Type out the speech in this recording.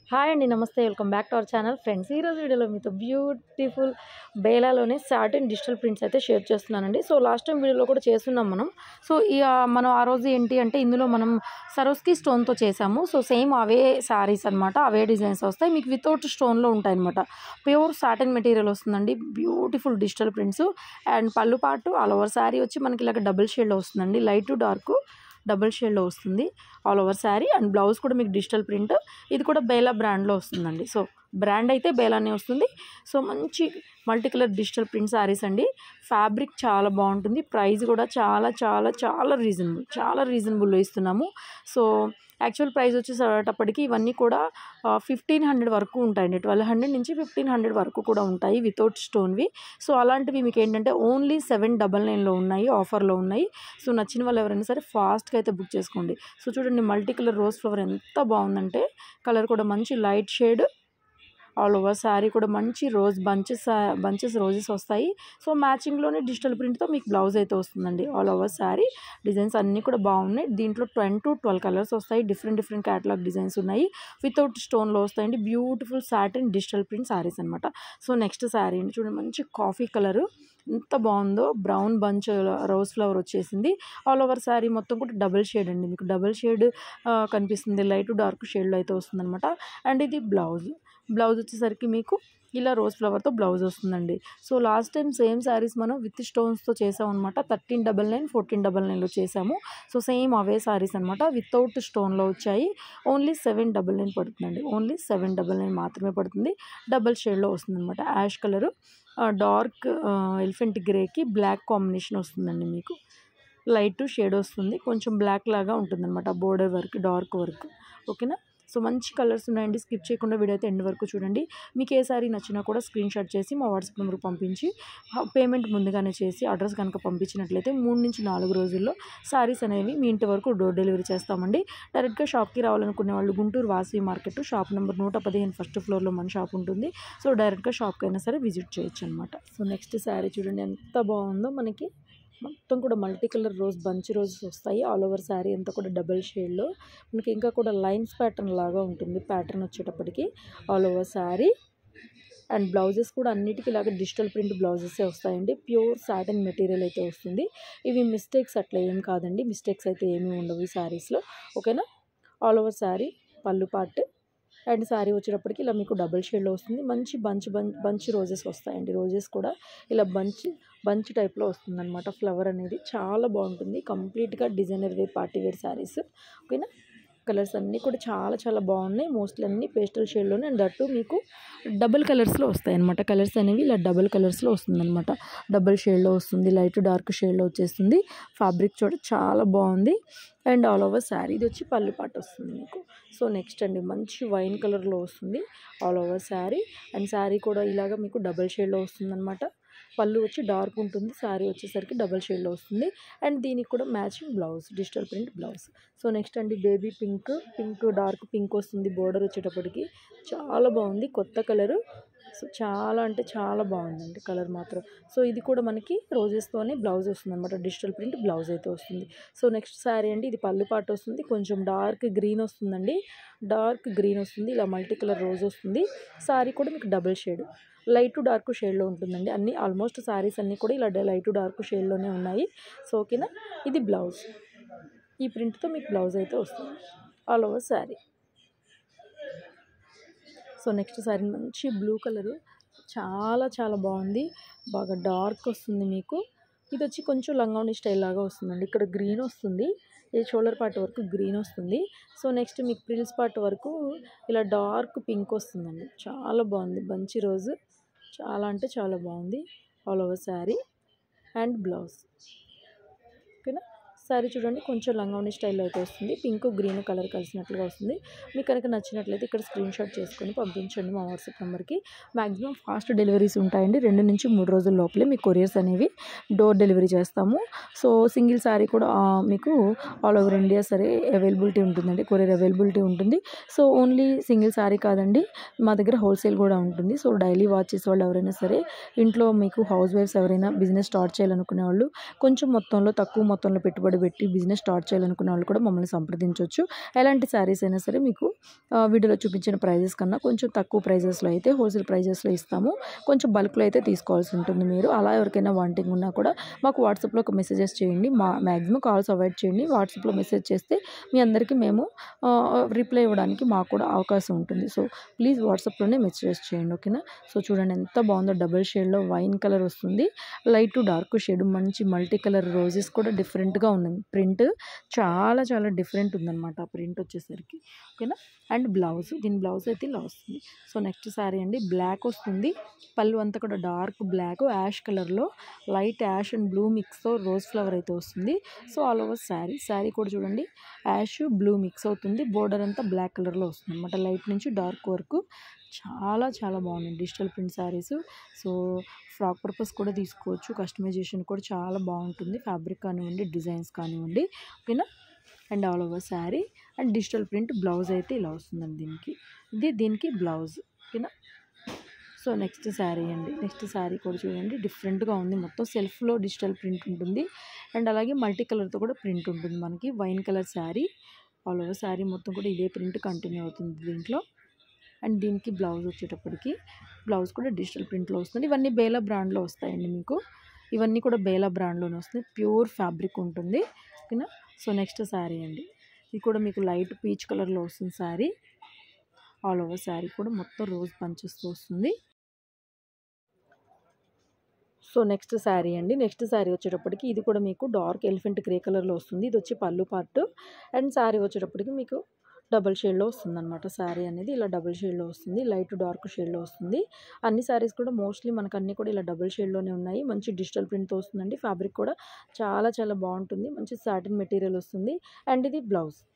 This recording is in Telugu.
హాయ్ అండి నమస్తే welcome back to our channel friends ఈరోజు వీడియోలో మీతో బ్యూటిఫుల్ బేలాలోనే సాటిన్ డిజిటల్ ప్రింట్స్ అయితే షేర్ చేస్తున్నానండి సో లాస్ట్ టైం వీడియోలో కూడా చేస్తున్నాం మనం సో ఈ ఆ, మనం ఆ రోజు ఏంటి అంటే ఇందులో మనం సరోస్కి స్టోన్తో చేసాము సో సేమ్ అవే శారీస్ అనమాట అవే డిజైన్స్ వస్తాయి మీకు వితౌట్ స్టోన్లో ఉంటాయి అనమాట ప్యూర్ సాటిన్ మెటీరియల్ వస్తుందండి బ్యూటిఫుల్ డిజిటల్ ప్రింట్స్ అండ్ పళ్ళు పాటు ఆల్ ఓవర్ శారీ వచ్చి మనకి ఇలాగ డబుల్ షేడ్లో వస్తుందండి లైట్ టు డార్క్ డబుల్ షేడ్లో వస్తుంది all over sari and blouse కూడా మీకు డిజిటల్ ప్రింట్ ఇది కూడా బేలా బ్రాండ్లో వస్తుందండి సో బ్రాండ్ అయితే బేలానే వస్తుంది సో మంచి multi colour digital print saris అండి ఫ్యాబ్రిక్ చాలా బాగుంటుంది ప్రైస్ కూడా చాలా చాలా చాలా రీజనబుల్ చాలా రీజనబుల్లో ఇస్తున్నాము సో యాక్చువల్ ప్రైస్ వచ్చేసేటప్పటికి ఇవన్నీ కూడా ఫిఫ్టీన్ హండ్రెడ్ వరకు ఉంటాయండి ట్వెల్వ్ హండ్రెడ్ నుంచి ఫిఫ్టీన్ హండ్రెడ్ వరకు కూడా ఉంటాయి వితౌట్ స్టోన్వి సో అలాంటివి మీకు ఏంటంటే ఓన్లీ సెవెన్ డబల్ నైన్లో ఉన్నాయి ఆఫర్లో ఉన్నాయి సో నచ్చిన వాళ్ళు ఎవరైనా సరే ఫాస్ట్గా అయితే బుక్ చేసుకోండి సో చూడండి మల్టీ కలర్ రోజ్ ఫ్లవర్ ఎంత బాగుందంటే కలర్ కూడా మంచి light shade all over sari కూడా మంచి రోజ్ బంచెస్ బంచెస్ రోజెస్ వస్తాయి సో మ్యాచింగ్లోనే డిజిటల్ ప్రింట్తో మీకు బ్లౌజ్ అయితే వస్తుందండి ఆల్ ఓవర్ శారీ డిజైన్స్ అన్నీ కూడా బాగున్నాయి దీంట్లో టెన్ టు ట్వెల్వ్ కలర్స్ వస్తాయి డిఫరెంట్ డిఫరెంట్ క్యాటలాగ్ డిజైన్స్ ఉన్నాయి వితౌట్ స్టోన్లో వస్తాయండి beautiful satin digital print saris అనమాట సో నెక్స్ట్ శారీ అండి చూడండి మంచి కాఫీ కలరు ఎంత బాగుందో బ్రౌన్ బంచ్ రోజ్ ఫ్లవర్ వచ్చేసింది ఆల్ ఓవర్ శారీ మొత్తం కూడా డబుల్ షేడ్ అండి మీకు డబుల్ షేడ్ కనిపిస్తుంది లైట్ డార్క్ షేడ్లో అయితే వస్తుందన్నమాట అండ్ ఇది బ్లౌజ్ బ్లౌజ్ వచ్చేసరికి మీకు ఇలా రోజ్ ఫ్లవర్తో బ్లౌజ్ వస్తుందండి so last time same saris మనం విత్ స్టోన్స్తో చేసాం అనమాట thirteen double nine fourteen double నైన్లో చేసాము సో సేమ్ అవే శారీస్ అనమాట వితౌట్ స్టోన్లో వచ్చాయి ఓన్లీ సెవెన్ డబల్ నైన్ పడుతుందండి ఓన్లీ సెవెన్ డబల్ నైన్ మాత్రమే పడుతుంది డబల్ షేడ్లో వస్తుంది అనమాట యాష్ కలరు డార్క్ ఎలిఫెంట్ గ్రేకి బ్లాక్ కాంబినేషన్ వస్తుందండి మీకు లైట్ షేడ్ వస్తుంది కొంచెం బ్లాక్ లాగా ఉంటుంది అనమాట బోర్డర్ వర్క్ డార్క్ వర్క్ ఓకేనా సో మంచి కలర్స్ ఉన్నాయండి స్కిప్ చేయకుండా వీడియో అయితే ఎండ్ వరకు చూడండి మీకు ఏ సారీ నచ్చినా కూడా స్క్రీన్ షాట్ చేసి మా వాట్సాప్ నెంబర్కి పంపించి పేమెంట్ ముందుగానే చేసి అడ్రస్ కనుక పంపించినట్లయితే మూడు నుంచి నాలుగు రోజుల్లో సారీస్ అనేవి మీ ఇంటి వరకు డోర్ డెలివరీ చేస్తామండి డైరెక్ట్గా షాప్కి రావాలనుకునే వాళ్ళు Guntur Vasavi market shop number నూట పదిహేను ఫస్ట్ ఫ్లోర్లో మన షాప్ ఉంటుంది సో డైరెక్ట్గా షాప్కి అయినా సరే విజిట్ చేయొచ్చు అనమాట సో నెక్స్ట్ శారీ చూడండి ఎంత బాగుందో మనకి మొత్తం కూడా multi colour rose bunch roses వస్తాయి ఆల్ ఓవర్ శారీ అంతా కూడా డబల్ షేడ్లో మనకి ఇంకా కూడా లైన్స్ ప్యాటర్న్ లాగా ఉంటుంది ప్యాటర్న్ వచ్చేటప్పటికి all over sari and blouses కూడా అన్నిటికీ ఇలాగ డిజిటల్ ప్రింట్ బ్లౌజెసే వస్తాయండి ప్యూర్ సాటిన్ మెటీరియల్ అయితే వస్తుంది ఇవి మిస్టేక్స్ అట్లా ఏం కాదండి మిస్టేక్స్ అయితే ఏమీ ఉండవు ఈ శారీస్లో ఓకేనా ఆల్ ఓవర్ శారీ పళ్ళు పార్ట్ అండ్ శారీ వచ్చేటప్పటికి ఇలా మీకు డబుల్ షేడ్లో వస్తుంది మంచి బంచ్ బంచ్ బంచ్ రోజెస్ వస్తాయండి రోజెస్ కూడా ఇలా బంచ్ బంచ్ టైప్లో వస్తుందన్నమాట ఫ్లవర్ అనేది చాలా బాగుంటుంది కంప్లీట్గా designer wear party wear saris ఓకేనా కలర్స్ అన్నీ కూడా చాలా చాలా బాగున్నాయి మోస్ట్లీ అన్నీ పేస్టల్ షేడ్లోనే అండ్ దట్టు మీకు డబుల్ కలర్స్లో వస్తాయి అనమాట కలర్స్ అనేవి ఇలా డబుల్ కలర్స్లో వస్తుందన్నమాట డబుల్ షేడ్లో వస్తుంది లైట్ డార్క్ షేడ్లో వచ్చేస్తుంది ఫ్యాబ్రిక్ చూడ చాలా బాగుంది అండ్ ఆల్ ఓవర్ శారీ ఇది వచ్చి పళ్ళు పాటు వస్తుంది మీకు సో నెక్స్ట్ అండి మంచి వైన్ కలర్లో వస్తుంది all over sari and sari కూడా ఇలాగ మీకు డబల్ షేడ్లో వస్తుందన్నమాట పళ్ళు వచ్చి డార్క్ ఉంటుంది శారీ వచ్చేసరికి డబల్ షేడ్లో వస్తుంది అండ్ దీనికి కూడా matching blouse digital print blouse so next అండి baby pink pink dark pink వస్తుంది బోర్డర్ వచ్చేటప్పటికి చాలా బాగుంది కొత్త కలరు సో చాలా అంటే చాలా బాగుందండి కలర్ మాత్రం సో ఇది కూడా మనకి రోజెస్తోనే బ్లౌజ్ వస్తుంది అనమాట డిజిటల్ ప్రింట్ బ్లౌజ్ అయితే వస్తుంది సో నెక్స్ట్ శారీ అండి ఇది పళ్ళు పాటు వస్తుంది కొంచెం డార్క్ గ్రీన్ వస్తుందండి డార్క్ గ్రీన్ వస్తుంది ఇలా మల్టీ కలర్ రోజ్ వస్తుంది శారీ కూడా మీకు డబుల్ షేడ్ లైట్ డార్క్ షేడ్లో ఉంటుందండి అన్ని ఆల్మోస్ట్ శారీస్ అన్నీ కూడా ఇలా లైట్ డార్క్ షేడ్లోనే ఉన్నాయి సో ఓకేనా ఇది బ్లౌజ్ ఈ ప్రింట్తో మీకు బ్లౌజ్ అయితే వస్తుంది all over sari so next sari మంచి బ్లూ కలరు చాలా చాలా బాగుంది బాగా డార్క్ వస్తుంది మీకు ఇది వచ్చి కొంచెం లంగావని స్టైల్ లాగా వస్తుందండి ఇక్కడ గ్రీన్ వస్తుంది ఇది షోల్డర్ పార్ట్ వరకు గ్రీన్ వస్తుంది సో నెక్స్ట్ మీకు ప్రిల్స్ పార్ట్ వరకు ఇలా డార్క్ పింక్ వస్తుందండి చాలా బాగుంది బంచి రోజు చాలా అంటే చాలా బాగుంది all over sari and blouse ఓకేనా శారీ చూడండి కొంచెం లంగావని స్టైల్లో అయితే వస్తుంది పింక్ గ్రీన్ కలర్ కలిసినట్లుగా వస్తుంది మీకు కనుక నచ్చినట్లయితే ఇక్కడ స్క్రీన్ షాట్ చేసుకొని పంపించండి మా వాట్సాప్ నెంబర్కి మ్యాక్సిమం ఫాస్ట్ డెలివరీస్ ఉంటాయండి రెండు నుంచి మూడు రోజుల లోపలే మీ కొరియర్స్ అనేవి డోర్ డెలివరీ చేస్తాము సో సింగిల్ శారీ కూడా ఆ, మీకు ఆల్ ఓవర్ ఇండియా సరే అవైలబిలిటీ ఉంటుందండి కొరియర్ అవైలబిలిటీ ఉంటుంది సో ఓన్లీ సింగిల్ శారీ కాదండి మా దగ్గర హోల్సేల్ కూడా ఉంటుంది సో డైలీ వాచ్ చేసే వాళ్ళు ఎవరైనా సరే ఇంట్లో మీకు హౌస్ వైఫ్స్ ఎవరైనా బిజినెస్ స్టార్ట్ చేయాలనుకునే వాళ్ళు కొంచెం మొత్తంలో తక్కువ మొత్తంలో పెట్టుబడి పెట్టి బిజినెస్ స్టార్ట్ చేయాలనుకున్న వాళ్ళు కూడా మమ్మల్ని సంప్రదించవచ్చు ఎలాంటి శారీస్ అయినా సరే మీకు ఆ, వీడియోలో చూపించిన ప్రైజెస్ కన్నా కొంచెం తక్కువ ప్రైజెస్లో అయితే హోల్సేల్ ప్రైజెస్లో ఇస్తాము కొంచెం బల్క్లో అయితే తీసుకోవాల్సి ఉంటుంది మీరు అలా ఎవరికైనా వాంటింగ్ ఉన్నా కూడా మాకు వాట్సాప్లో ఒక మెసేజెస్ చేయండి మా మ్యాక్సిమం కాల్స్ అవాయిడ్ చేయండి వాట్సాప్లో మెసేజ్ చేస్తే మీ అందరికీ మేము రిప్లై ఇవ్వడానికి మాకు కూడా అవకాశం ఉంటుంది సో ప్లీజ్ వాట్సాప్లోనే మెసేజెస్ చేయండి ఓకేనా సో చూడండి ఎంత బాగుందో డబుల్ షేడ్లో వైన్ కలర్ వస్తుంది లైట్ టు డార్క్ షేడ్ మంచి మల్టీ కలర్ రోజెస్ కూడా డిఫరెంట్గా ఉన్నాయి ప్రింట్ చాలా చాలా డిఫరెంట్ ఉందన్నమాట ఆ ప్రింట్ వచ్చేసరికి ఓకేనా అండ్ బ్లౌజ్ దీని బ్లౌజ్ అయితే ఇలా వస్తుంది సో నెక్స్ట్ శారీ అండి బ్లాక్ వస్తుంది పళ్ళు అంతా కూడా డార్క్ బ్లాక్ యాష్ కలర్లో లైట్ యాష్ అండ్ బ్లూ మిక్స్తో రోజ్ ఫ్లవర్ అయితే వస్తుంది so all over sari sari కూడా చూడండి యాష్ బ్లూ మిక్స్ అవుతుంది బోర్డర్ అంతా బ్లాక్ కలర్లో వస్తుంది అనమాట లైట్ నుంచి డార్క్ వరకు చాలా చాలా బాగున్నాయి digital print saris so frock purpose కూడా తీసుకోవచ్చు కస్టమైజేషన్ కూడా చాలా బాగుంటుంది ఫ్యాబ్రిక్ కానివ్వండి డిజైన్స్ కానివ్వండి ఓకేనా and all over sari and digital print blouse అయితే ఇలా వస్తుందండి దీనికి ఇది దీనికి బ్లౌజ్ ఓకేనా సో నెక్స్ట్ శారీ అండి నెక్స్ట్ శారీ కూడా చూడండి డిఫరెంట్గా ఉంది మొత్తం సెల్ఫ్లో డిజిటల్ ప్రింట్ ఉంటుంది అండ్ అలాగే మల్టీ కలర్తో కూడా ప్రింట్ ఉంటుంది మనకి wine colour sari all over sari మొత్తం కూడా ఇదే ప్రింట్ కంటిన్యూ అవుతుంది దీంట్లో అండ్ దీనికి బ్లౌజ్ వచ్చేటప్పటికి బ్లౌజ్ కూడా డిజిటల్ ప్రింట్లో వస్తుంది ఇవన్నీ బేలా బ్రాండ్లో వస్తాయండి మీకు ఇవన్నీ కూడా బేలా బ్రాండ్లోనే వస్తుంది ప్యూర్ ఫ్యాబ్రిక్ ఉంటుంది ఓకేనా సో నెక్స్ట్ శారీ అండి ఇది కూడా మీకు లైట్ పీచ్ కలర్లో వస్తుంది శారీ ఆల్ ఓవర్ శారీ కూడా మొత్తం రోజ్ పంచెస్తో వస్తుంది సో నెక్స్ట్ శారీ అండి నెక్స్ట్ శారీ వచ్చేటప్పటికి ఇది కూడా మీకు డార్క్ ఎలిఫెంట్ గ్రే కలర్లో వస్తుంది ఇది వచ్చి పళ్ళు పార్ట్ అండ్ శారీ వచ్చేటప్పటికి మీకు డబుల్ షేడ్లో వస్తుంది అనమాట శారీ అనేది ఇలా డబుల్ షేడ్లో వస్తుంది లైట్ డార్క్ షేడ్లో వస్తుంది అన్ని శారీస్ కూడా మోస్ట్లీ మనకు అన్ని కూడా ఇలా డబుల్ షేడ్లోనే ఉన్నాయి మంచి డిజిటల్ ప్రింట్తో వస్తుందండి ఫ్యాబ్రిక్ కూడా చాలా చాలా బాగుంటుంది మంచి సాటిన్ మెటీరియల్ వస్తుంది అండ్ ఇది బ్లౌజ్